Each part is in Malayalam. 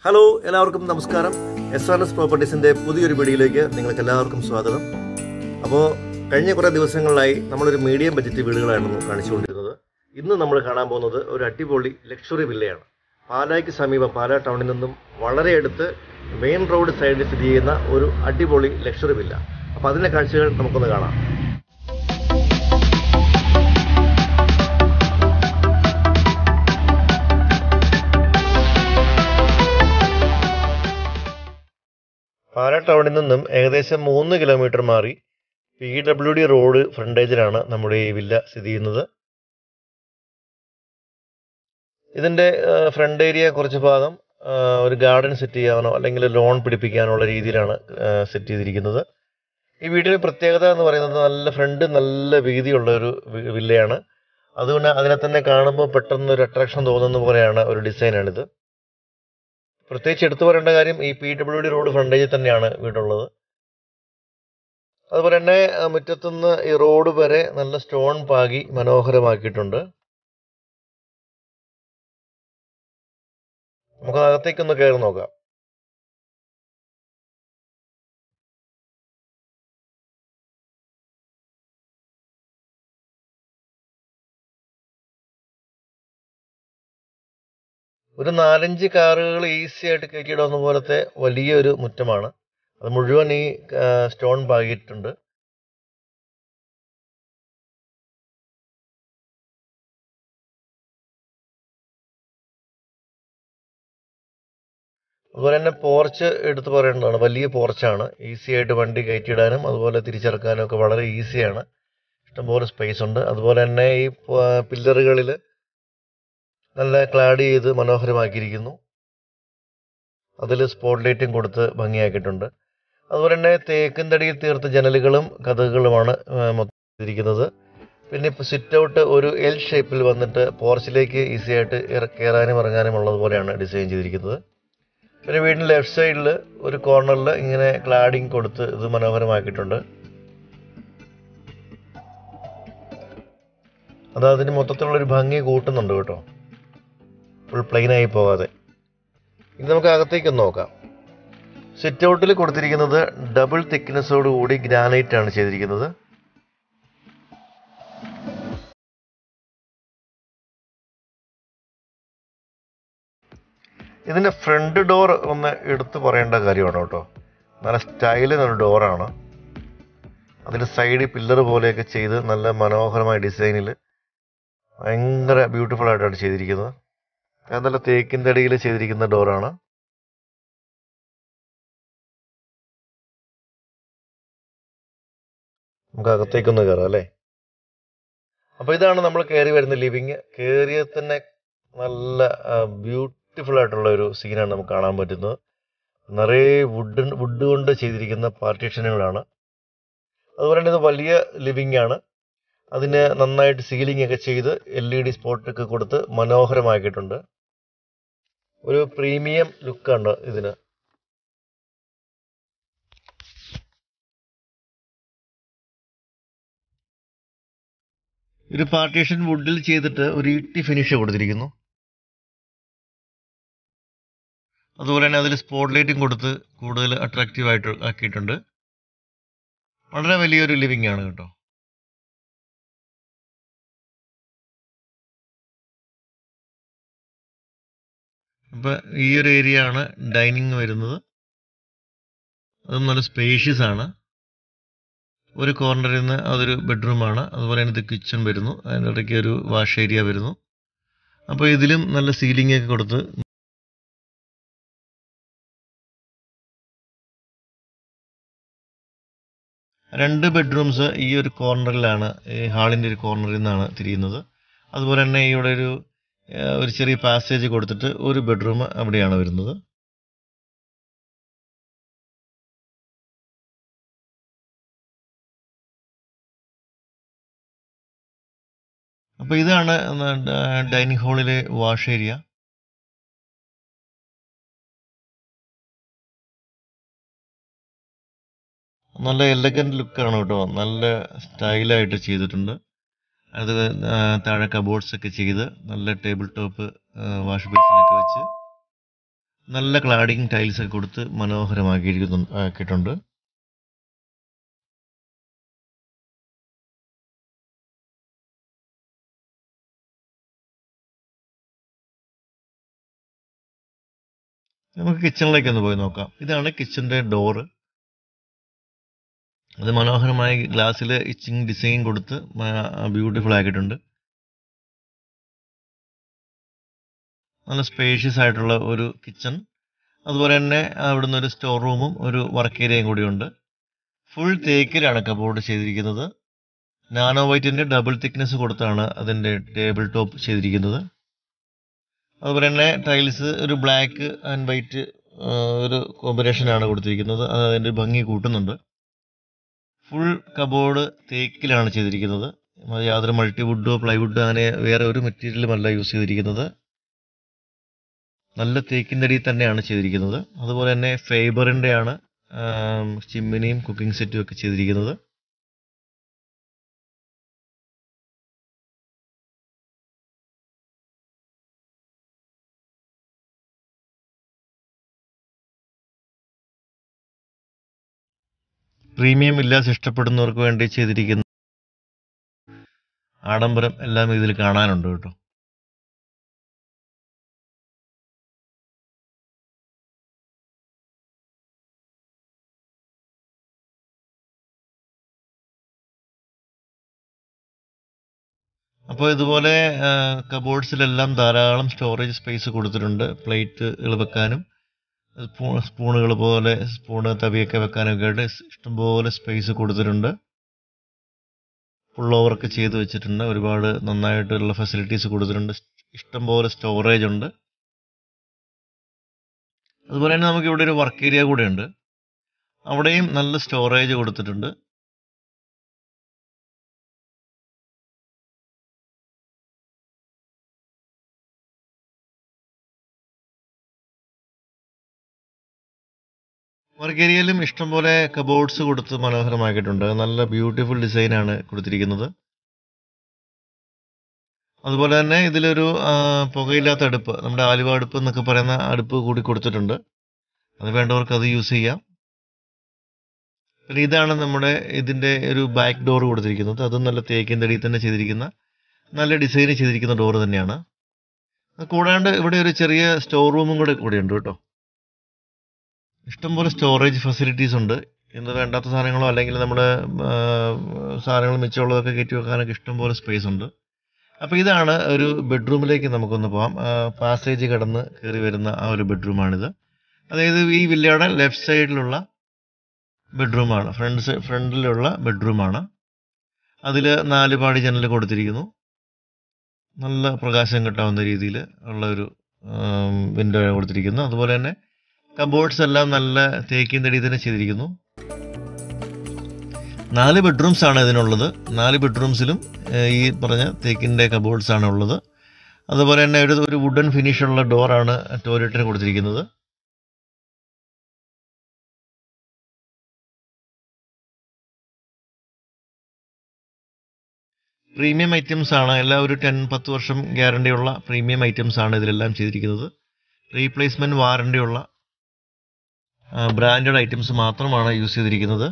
ഹലോ എല്ലാവർക്കും നമസ്കാരം എസ് ആർ എസ് പ്രോപ്പർട്ടീസിൻ്റെ പുതിയൊരു വീഡിയോയിലേക്ക് നിങ്ങൾക്ക് എല്ലാവർക്കും സ്വാഗതം അപ്പോൾ കഴിഞ്ഞ കുറേ ദിവസങ്ങളിലായി നമ്മളൊരു മീഡിയം ബഡ്ജറ്റ് വീടുകളായിരുന്നു കാണിച്ചുകൊണ്ടിരുന്നത് ഇന്ന് നമ്മൾ കാണാൻ പോകുന്നത് ഒരു അടിപൊളി ലക്ഷറി വില്ലയാണ് പാലായ്ക്ക് സമീപം പാലാ ടൗണിൽ നിന്നും വളരെ അടുത്ത് മെയിൻ റോഡ് സൈഡിൽ സ്ഥിതി ചെയ്യുന്ന ഒരു അടിപൊളി ലക്ഷറി വില്ല അപ്പോൾ അതിൻ്റെ കാഴ്ചകൾ നമുക്കൊന്ന് കാണാം പാലാ ടൗണിൽ നിന്നും ഏകദേശം മൂന്ന് കിലോമീറ്റർ മാറി പി ഡബ്ല്യു ഡി റോഡ് ഫ്രണ്ടേജിലാണ് നമ്മുടെ ഈ വില്ല സ്ഥിതി ചെയ്യുന്നത് ഇതിൻ്റെ ഫ്രണ്ട് ഏരിയ കുറച്ച് ഭാഗം ആ, ഒരു ഗാർഡൻ സെറ്റ് ചെയ്യാനോ അല്ലെങ്കിൽ ലോൺ പിടിപ്പിക്കാനുള്ള രീതിയിലാണ് സെറ്റ് ചെയ്തിരിക്കുന്നത് ഈ വീടിന് പ്രത്യേകത എന്ന് പറയുന്നത് നല്ല ഫ്രണ്ട് നല്ല വീതിയുള്ള ഒരു വി- വില്ലയാണ് അതുകൊണ്ട് അതിനെ തന്നെ കാണുമ്പോൾ പെട്ടെന്ന് ഒരു അട്രാക്ഷൻ തോന്നുന്ന പോലെയാണ് ഒരു ഡിസൈനാണിത് പ്രത്യേകിച്ച് എടുത്തു പറയേണ്ട കാര്യം ഈ പി ഡബ്ല്യു ഡി റോഡ് ഫ്രണ്ടേജിൽ തന്നെയാണ് വീടുള്ളത് അതുപോലെ തന്നെ ആ, മുറ്റത്തുനിന്ന് ഈ റോഡ് വരെ നല്ല സ്റ്റോൺ പാകി മനോഹരമാക്കിയിട്ടുണ്ട് നമുക്ക് അകത്തേക്കൊന്ന് കയറി നോക്കാം ഒരു നാലഞ്ച് കാറുകൾ ഈസി ആയിട്ട് കയറ്റിയിടാവുന്ന പോലത്തെ വലിയൊരു മുറ്റമാണ് അത് മുഴുവൻ ഈ ആ, സ്റ്റോൺ പാകിയിട്ടുണ്ട് അതുപോലെ തന്നെ പോർച്ച് എടുത്ത് പറയേണ്ടതാണ് വലിയ പോർച്ചാണ് ഈസി ആയിട്ട് വണ്ടി കയറ്റിയിടാനും അതുപോലെ തിരിച്ചിറക്കാനും ഒക്കെ വളരെ ഈസിയാണ് ഇഷ്ടംപോലെ സ്പേസ് ഉണ്ട് അതുപോലെ തന്നെ ഈ പില്ലറുകളിൽ നല്ല ക്ലാഡ് ചെയ്ത് മനോഹരമാക്കിയിരിക്കുന്നു അതിൽ സ്പോട്ട് ലൈറ്റും കൊടുത്ത് ഭംഗിയാക്കിയിട്ടുണ്ട് അതുപോലെ തന്നെ തേക്കിൻ തടിയിൽ തീർത്ത ജനലുകളും കഥകളുമാണ് മൊത്തത്തിരിക്കുന്നത് പിന്നെ ഇപ്പോൾ സിറ്റ് ഔട്ട് ഒരു എൽ ഷേപ്പിൽ വന്നിട്ട് പോർച്ചിലേക്ക് ഈസി ആയിട്ട് ഇറ- കയറാനും ഇറങ്ങാനും ഉള്ളതുപോലെയാണ് ഡിസൈൻ ചെയ്തിരിക്കുന്നത് പിന്നെ വീടിൻ്റെ ലെഫ്റ്റ് സൈഡിൽ ഒരു കോർണറിൽ ഇങ്ങനെ ക്ലാഡിങ് കൊടുത്ത് ഇത് മനോഹരമാക്കിയിട്ടുണ്ട് അത് അതിന് മൊത്തത്തിലുള്ളൊരു ഭംഗി കൂട്ടുന്നുണ്ട് കേട്ടോ ഫുൾ പ്ലെയിൻ ആയി പോകാതെ ഇനി നമുക്ക് അകത്തേക്ക് ഒന്ന് നോക്കാം സിറ്റ് ഔട്ടിൽ കൊടുത്തിരിക്കുന്നത് ഡബിൾ തിക്നെസ്സോട് കൂടി ഗ്രാനൈറ്റ് ആണ് ചെയ്തിരിക്കുന്നത് ഇതിന്റെ ഫ്രണ്ട് ഡോർ ഒന്ന് എടുത്തു പറയേണ്ട കാര്യമാണ് കേട്ടോ നല്ല സ്റ്റൈലിനൊരു ഡോറാണ് അതിൽ സൈഡ് പില്ലർ പോലെയൊക്കെ ചെയ്ത് നല്ല മനോഹരമായ ഡിസൈനിൽ ഭയങ്കര ബ്യൂട്ടിഫുൾ ആയിട്ടാണ് ചെയ്തിരിക്കുന്നത് അത് നല്ല തേക്കിൻ്റെ അടിയിൽ ചെയ്തിരിക്കുന്ന ഡോറാണ് നമുക്ക് അകത്തേക്കൊന്ന് കയറാം അല്ലേ അപ്പോൾ ഇതാണ് നമ്മൾ കയറി വരുന്ന ലിവിങ് കയറിയ തന്നെ നല്ല ബ്യൂട്ടിഫുൾ ആയിട്ടുള്ള ഒരു സീനാണ് നമുക്ക് കാണാൻ പറ്റുന്നത് നിറയെ വുഡ് വുഡ് കൊണ്ട് ചെയ്തിരിക്കുന്ന പാർട്ടീഷനുകളാണ് അതുപോലെ തന്നെ ഇത് വലിയ ലിവിങ് ആണ് അതിന് നന്നായിട്ട് സീലിംഗ് ഒക്കെ ചെയ്ത് എൽ ഇ ഡി സ്പോട്ടൊക്കെ കൊടുത്ത് മനോഹരമാക്കിയിട്ടുണ്ട് ഒരു പ്രീമിയം ലുക്കാണ് ഇതിന് ഒരു പാർട്ടീഷൻ വുഡിൽ ചെയ്തിട്ട് ഒരു ഇട്ടി ഫിനിഷ് കൊടുത്തിരിക്കുന്നു അതുപോലെ തന്നെ അതിൽ സ്പോട്ട് ലൈറ്റും കൊടുത്ത് കൂടുതൽ അട്രാക്റ്റീവ് ആയിട്ട് ആക്കിയിട്ടുണ്ട് വളരെ വലിയൊരു ലിവിങ് ആണ് കേട്ടോ അപ്പോൾ ഈ ഒരു ഏരിയ ആണ് ഡൈനിങ് വരുന്നത് അതും നല്ല സ്പേഷ്യസ് ആണ് ഒരു കോർണറിൽ നിന്ന് അതൊരു ബെഡ്റൂമാണ് അതുപോലെ തന്നെ ഇത് കിച്ചൺ വരുന്നു അതിൻ്റെ ഇടയ്ക്ക് ഒരു വാഷ് ഏരിയ വരുന്നു അപ്പോൾ ഇതിലും നല്ല സീലിംഗ് ഒക്കെ കൊടുത്ത് രണ്ട് ബെഡ്റൂംസ് ഈ ഒരു കോർണറിലാണ് ഈ ഹാളിൻ്റെ ഒരു കോർണറിൽ നിന്നാണ് തിരിയുന്നത് അതുപോലെ തന്നെ ഇവിടെ ഒരു ഏഹ്, ഒരു ചെറിയ പാസേജ് കൊടുത്തിട്ട് ഒരു ബെഡ്റൂം അവിടെയാണ് വരുന്നത് അപ്പോൾ ഇതാണ് ഡൈനിങ് ഹാളിലെ വാഷ് ഏരിയ നല്ല എലഗൻറ്റ് ലുക്കാണ് കേട്ടോ നല്ല സ്റ്റൈലായിട്ട് ചെയ്തിട്ടുണ്ട് അത് ആ, താഴെ കബോർഡ്സ് ഒക്കെ ചെയ്ത് നല്ല ടേബിൾ ടോപ്പ് വാഷ് ബേസിനൊക്കെ വെച്ച് നല്ല ക്ലാഡിങ് ടൈൽസ് ഒക്കെ കൊടുത്ത് മനോഹരമാക്കിയിരിക്കുന്നു ആക്കിയിട്ടുണ്ട് നമുക്ക് കിച്ചണിലേക്ക് ഒന്ന് പോയി നോക്കാം ഇതാണ് കിച്ചന്റെ ഡോറ് അത് മനോഹരമായി ഗ്ലാസ്സിൽ ഇച്ചിങ് ഡിസൈൻ കൊടുത്ത് ബ്യൂട്ടിഫുൾ ആക്കിയിട്ടുണ്ട് നല്ല സ്പേഷ്യസ് ആയിട്ടുള്ള ഒരു കിച്ചൺ അതുപോലെ തന്നെ അവിടുന്ന് ഒരു സ്റ്റോർ റൂമും ഒരു വർക്ക് ഏരിയയും കൂടിയുണ്ട് ഫുൾ തേക്കിലാണ് കബോർഡ് ചെയ്തിരിക്കുന്നത് നാനോ വൈറ്റിന്റെ ഡബിൾ തിക്നെസ് കൊടുത്താണ് അതിന്റെ ടേബിൾ ടോപ്പ് ചെയ്തിരിക്കുന്നത് അതുപോലെ തന്നെ ടൈൽസ് ഒരു ബ്ലാക്ക് ആൻഡ് വൈറ്റ് ഒരു കോമ്പിനേഷനാണ് കൊടുത്തിരിക്കുന്നത് അത് അതിന്റെ ഭംഗി കൂട്ടുന്നുണ്ട് ഫുൾ കബോർഡ് തേക്കിലാണ് ചെയ്തിരിക്കുന്നത് അത് യാതൊരു മൾട്ടിവുഡോ പ്ലൈവുഡോ അങ്ങനെ വേറെ ഒരു മെറ്റീരിയലുമല്ല യൂസ് ചെയ്തിരിക്കുന്നത് നല്ല തേക്കിൻ്റെ അടിയിൽ തന്നെയാണ് ചെയ്തിരിക്കുന്നത് അതുപോലെ തന്നെ ഫൈബറിൻ്റെ ആണ് ചിമ്മിനിയും കുക്കിംഗ് സെറ്റും ഒക്കെ ചെയ്തിരിക്കുന്നത് പ്രീമിയം വില്ലാസ് ഇഷ്ടപ്പെടുന്നവർക്ക് വേണ്ടി ചെയ്തിരിക്കുന്ന ആഡംബരം എല്ലാം ഇതിൽ കാണാനുണ്ട് കേട്ടോ അപ്പോൾ ഇതുപോലെ കബോർഡ്സിലെല്ലാം ധാരാളം സ്റ്റോറേജ് സ്പേസ് കൊടുത്തിട്ടുണ്ട് പ്ലേറ്റുകൾ വെക്കാനും സ്പൂ സ്പൂണുകൾ പോലെ സ്പൂണ് തവിയൊക്കെ വെക്കാനൊക്കെ ആയിട്ട് ഇഷ്ടംപോലെ സ്പേസ് കൊടുത്തിട്ടുണ്ട് ഫുൾ ഓവർക്ക് ചെയ്ത് വെച്ചിട്ടുണ്ട് ഒരുപാട് നന്നായിട്ടുള്ള ഫെസിലിറ്റീസ് കൊടുത്തിട്ടുണ്ട് ഇഷ്ടംപോലെ സ്റ്റോറേജ് ഉണ്ട് അതുപോലെ തന്നെ നമുക്ക് ഇവിടെ ഒരു വർക്ക് ഏരിയ കൂടെ ഉണ്ട് അവിടെയും നല്ല സ്റ്റോറേജ് കൊടുത്തിട്ടുണ്ട് വർക്ക് ഏരിയയിലും ഇഷ്ടംപോലെ കബോർഡ്സ് കൊടുത്ത് മനോഹരമാക്കിയിട്ടുണ്ട് നല്ല ബ്യൂട്ടിഫുൾ ഡിസൈനാണ് കൊടുത്തിരിക്കുന്നത് അതുപോലെ തന്നെ ഇതിലൊരു പുകയില്ലാത്ത അടുപ്പ് നമ്മുടെ ആലുവ അടുപ്പ് എന്നൊക്കെ പറയുന്ന അടുപ്പ് കൂടി കൊടുത്തിട്ടുണ്ട് അത് വേണ്ടവർക്ക് അത് യൂസ് ചെയ്യാം പിന്നെ ഇതാണ് നമ്മുടെ ഇതിൻ്റെ ഒരു ബാക്ക് ഡോർ കൊടുത്തിരിക്കുന്നത് അതും നല്ല തേക്കിൻ്റെ അടിയിൽ തന്നെ ചെയ്തിരിക്കുന്ന നല്ല ഡിസൈൻ ചെയ്തിരിക്കുന്ന ഡോർ തന്നെയാണ് കൂടാണ്ട് ഇവിടെ ഒരു ചെറിയ സ്റ്റോർ റൂമും കൂടെ കൂടെയുണ്ട് കേട്ടോ ഇഷ്ടംപോലെ സ്റ്റോറേജ് ഫെസിലിറ്റീസ് ഉണ്ട് ഇന്ന് വേണ്ടാത്ത സാധനങ്ങളോ അല്ലെങ്കിൽ നമ്മുടെ സാധനങ്ങൾ മിച്ചമുള്ളതൊക്കെ കയറ്റി വെക്കാനൊക്കെ ഇഷ്ടംപോലെ സ്പേസ് ഉണ്ട് അപ്പോൾ ഇതാണ് ഒരു ബെഡ്റൂമിലേക്ക് നമുക്കൊന്ന് പോകാം പാസേജ് കടന്ന് കയറി വരുന്ന ആ ഒരു ബെഡ്റൂമാണിത് അതായത് ഈ വില്ലയുടെ ലെഫ്റ്റ് സൈഡിലുള്ള ബെഡ്റൂമാണ് ഫ്രണ്ട് ഫ്രണ്ടിലുള്ള ബെഡ്റൂമാണ് അതിൽ നാല് പാടി ജനൽ കൊടുത്തിരിക്കുന്നു നല്ല പ്രകാശം കിട്ടാവുന്ന രീതിയിൽ ഉള്ള ഒരു വിൻഡോ കൊടുത്തിരിക്കുന്നു അതുപോലെ തന്നെ കബോർഡ്സ് എല്ലാം നല്ല തേക്കിൻ തടി തന്നെ ചെയ്തിരിക്കുന്നു നാല് ബെഡ്റൂംസ് ആണ് ഇതിനുള്ളത് നാല് ബെഡ്റൂംസിലും ഈ പറഞ്ഞ തേക്കിൻ്റെ കബോർഡ്സ് ആണ് ഉള്ളത് അതുപോലെ തന്നെ ഒരു ഒരു വുഡൻ ഫിനിഷുള്ള ഡോറാണ് ടോയ്ലറ്റിന് കൊടുത്തിരിക്കുന്നത് പ്രീമിയം ഐറ്റംസ് ആണ് എല്ലാം ഒരു ടെൻ പത്ത് വർഷം ഗ്യാരണ്ടി ഉള്ള പ്രീമിയം ഐറ്റംസ് ആണ് ഇതിലെല്ലാം ചെയ്തിരിക്കുന്നത് റീപ്ലേസ്മെൻറ്റ് വാറണ്ടി ഉള്ള ബ്രാൻഡഡ് ഐറ്റംസ് മാത്രമാണ് യൂസ് ചെയ്തിരിക്കുന്നത്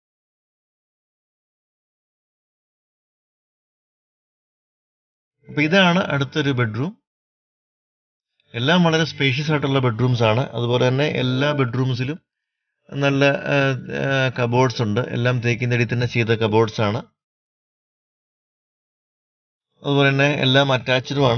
അപ്പോൾ ഇതാണ് അടുത്തൊരു ബെഡ്റൂം എല്ലാം വളരെ സ്പേഷ്യസ് ആയിട്ടുള്ള ബെഡ്റൂംസ് ആണ് അതുപോലെ തന്നെ എല്ലാ ബെഡ്റൂംസിലും നല്ല കബോർഡ്സ് ഉണ്ട് എല്ലാം തേക്കിൻ്റെ തന്നെ ചെയ്ത കബോർഡ്സ് ആണ് അതുപോലെ തന്നെ എല്ലാം അറ്റാച്ച്ഡുമാണ്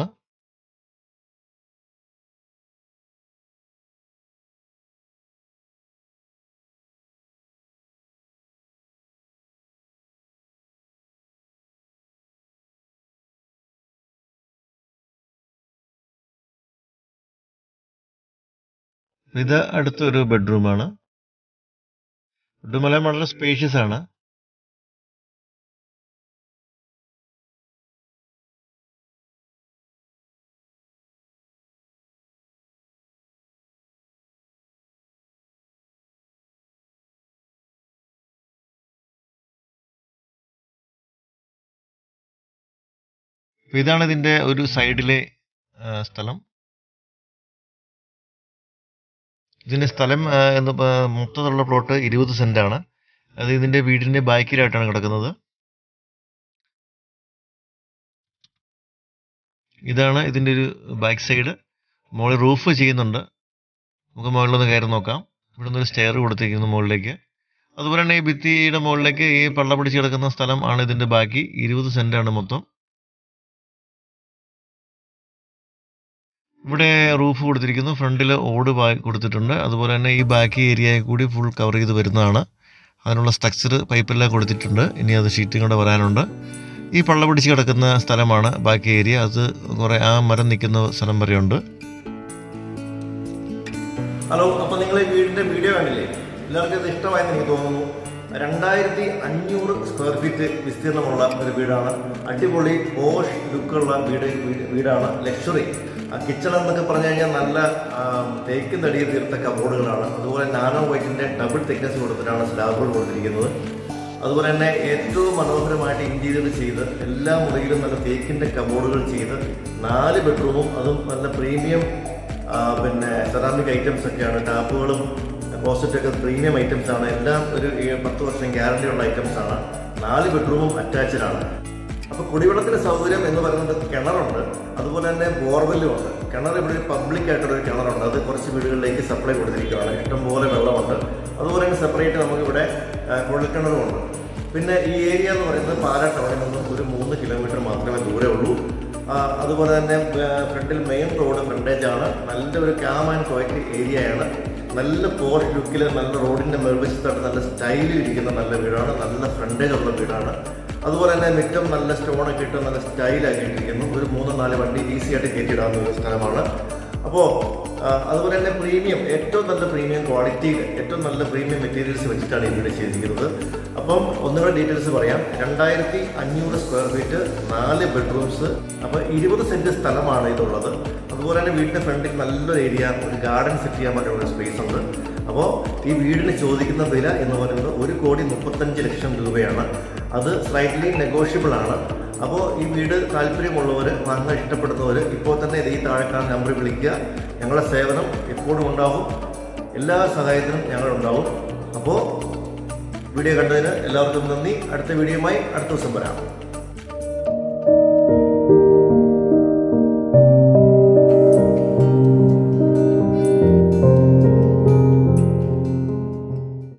ഇത് അടുത്തൊരു ബെഡ്റൂമാണ് ബെഡ്റൂമെല്ലാം വളരെ സ്പേഷ്യസ് ആണ് ഇതാണ് ഇതിന്റെ ഒരു സൈഡിലെ സ്ഥലം ഇതിൻ്റെ സ്ഥലം ആ, എന്ന് പ- മൊത്തത്തിലുള്ള പ്ലോട്ട് ഇരുപത് സെൻറ്റാണ് അത് ഇതിൻ്റെ വീടിൻ്റെ ബാക്കിലായിട്ടാണ് കിടക്കുന്നത് ഇതാണ് ഇതിൻ്റെ ഒരു ബാക്ക് സൈഡ് മുകളിൽ റൂഫ് ചെയ്യുന്നുണ്ട് നമുക്ക് മുകളിലൊന്ന് കയറി നോക്കാം ഇവിടെ നിന്നൊരു സ്റ്റെയർ കൊടുത്തിരിക്കുന്നു മുകളിലേക്ക് അതുപോലെ തന്നെ ഈ ഭിത്തിയുടെ മുകളിലേക്ക് ഈ പള്ള പിടിച്ച് കിടക്കുന്ന സ്ഥലം ആണ് ഇതിൻ്റെ ബാക്കി ഇരുപത് സെൻറ്റാണ് മൊത്തം ഇവിടെ റൂഫ് കൊടുത്തിരിക്കുന്നു ഫ്രണ്ടിൽ ഓട് ബാ- കൊടുത്തിട്ടുണ്ട് അതുപോലെ തന്നെ ഈ ബാക്കി ഏരിയയിൽ കൂടി ഫുൾ കവർ ചെയ്ത് വരുന്നതാണ് അതിനുള്ള സ്ട്രക്ചർ പൈപ്പെല്ലാം കൊടുത്തിട്ടുണ്ട് ഇനി അത് ഷീറ്റും കൂടെ വരാനുണ്ട് ഈ പള്ള പിടിച്ച് കിടക്കുന്ന സ്ഥലമാണ് ബാക്കി ഏരിയ അത് കുറേ ആ മരം നിൽക്കുന്ന സ്ഥലം വരെയുണ്ട് ഹലോ അപ്പോൾ നിങ്ങൾ ഈ വീടിന്റെ വീഡിയോ കണ്ടില്ലേ എല്ലാവർക്കും ഇത് ഇഷ്ടമായെന്ന് എനിക്ക് തോന്നുന്നു രണ്ടായിരത്തി അഞ്ഞൂറ് സ്ക്വയർ ഫീറ്റ് വിസ്തീർണമുള്ള ഒരു വീടാണ് അടിപൊളി പോഷ് ലുക്കുള്ള വീട് വീട്- വീടാണ് ലക്ഷറി കിച്ചൺ എന്നൊക്കെ പറഞ്ഞു കഴിഞ്ഞാൽ നല്ല ആ, തേക്കിൻ തടിയിൽ തീർത്ത കബോർഡുകളാണ് അതുപോലെ നാനോ വൈറ്റിന്റെ ഡബിൾ തിക്നെസ് കൊടുത്തിട്ടാണ് സ്ലാബുകൾ കൊടുത്തിരിക്കുന്നത് അതുപോലെ തന്നെ ഏറ്റവും മനോഹരമായിട്ട് ഇന്റീരിയർ ചെയ്ത് എല്ലാ മുറിയിലും നല്ല തേക്കിന്റെ കബോർഡുകൾ ചെയ്ത് നാല് ബെഡ്റൂമും അതും നല്ല പ്രീമിയം ആ, പിന്നെ സെറാമിക് ഐറ്റംസ് ഒക്കെയാണ് ടാപ്പുകളും ക്ലോസറ്റൊക്കെ പ്രീമിയം ഐറ്റംസ് ആണ് എല്ലാം ഒരു ഏ- പത്ത് വർഷം ഗ്യാരണ്ടി ഉള്ള ഐറ്റംസ് ആണ് നാല് ബെഡ്റൂമും അറ്റാച്ച്ഡ് ആണ് അപ്പൊ കുടിവെള്ളത്തിന് സൗകര്യം എന്ന് പറയുന്നത് കിണറുണ്ട് അതുപോലെ തന്നെ ബോർവെല്ലും ഉണ്ട് കിണർ ഇവിടെ പബ്ലിക് ആയിട്ടുള്ള ഒരു കിണറുണ്ട് അത് കുറച്ച് വീടുകളിലേക്ക് സപ്ലൈ കൊടുത്തിരിക്കുകയാണ് ഇഷ്ടംപോലെ വെള്ളമുണ്ട് അതുപോലെ തന്നെ സെപ്പറേറ്റ് നമുക്ക് ഇവിടെ കുഴൽക്കിണറും ഉണ്ട് പിന്നെ ഈ ഏരിയ എന്ന് പറയുന്നത് പാലാ ടൗണിൽ നിന്നും ഒരു മൂന്ന് കിലോമീറ്റർ മാത്രമേ ദൂരെ ഉള്ളൂ ആ, അതുപോലെ തന്നെ ഫ്രണ്ടിൽ മെയിൻ റോഡ് ഫ്രണ്ടേജ് ആണ് നല്ല ഒരു കാം ആൻഡ് ക്വയറ്റ് ഏരിയ ആണ് നല്ല പോഷ് ലുക്കിൽ നല്ല റോഡിന്റെ മേൽവശത്തായിട്ട് നല്ല സ്റ്റൈലിൽ ഇരിക്കുന്ന നല്ല വീടാണ് നല്ല ഫ്രണ്ടേജ് ഉള്ള വീടാണ് അതുപോലെ തന്നെ മുറ്റം നല്ല സ്റ്റോണൊക്കെ ഇട്ട് നല്ല സ്റ്റൈലാക്കി ഇട്ടിരിക്കുന്നു ഒരു മൂന്ന് നാല് വണ്ടി ഈസി ആയിട്ട് കയറ്റിയിടാവുന്ന ഒരു സ്ഥലമാണ് അപ്പോൾ അതുപോലെ തന്നെ പ്രീമിയം ഏറ്റവും നല്ല പ്രീമിയം ക്വാളിറ്റിയിൽ ഏറ്റവും നല്ല പ്രീമിയം മെറ്റീരിയൽസ് വെച്ചിട്ടാണ് ഈ വീട് ചെയ്തിരിക്കുന്നത് അപ്പം ഒന്നുകൂടെ ഡീറ്റെയിൽസ് പറയാം രണ്ടായിരത്തി അഞ്ഞൂറ് സ്ക്വയർ ഫീറ്റ് നാല് ബെഡ്റൂംസ് അപ്പോൾ ഇരുപത് സെന്റ് സ്ഥലമാണ് ഇതുള്ളത് അതുപോലെ തന്നെ വീടിന്റെ ഫ്രണ്ടിൽ നല്ലൊരു ഏരിയ ഒരു ഗാർഡൻ സെറ്റ് ചെയ്യാൻ പറ്റുന്ന സ്പേസ് ഉണ്ട് അപ്പോൾ ഈ വീടിന് ചോദിക്കുന്ന വില എന്ന് പറയുന്നത് ഒരു കോടി മുപ്പത്തഞ്ച് ലക്ഷം രൂപയാണ് അത് സ്ലൈറ്റ്ലി നെഗോഷ്യബിൾ ആണ് അപ്പോൾ ഈ വീട് താല്പര്യമുള്ളവർ വാങ്ങാൻ ഇഷ്ടപ്പെടുന്നവർ ഇപ്പോൾ തന്നെ ഈ താഴെക്കാണ് നമ്പറിൽ വിളിക്കുക ഞങ്ങളുടെ സേവനം എപ്പോഴും ഉണ്ടാവും എല്ലാ സഹായത്തിനും ഞങ്ങളുണ്ടാവും അപ്പോൾ വീഡിയോ കണ്ടതിന് എല്ലാവർക്കും നന്ദി അടുത്ത വീഡിയോയുമായി അടുത്ത ദിവസം വരാം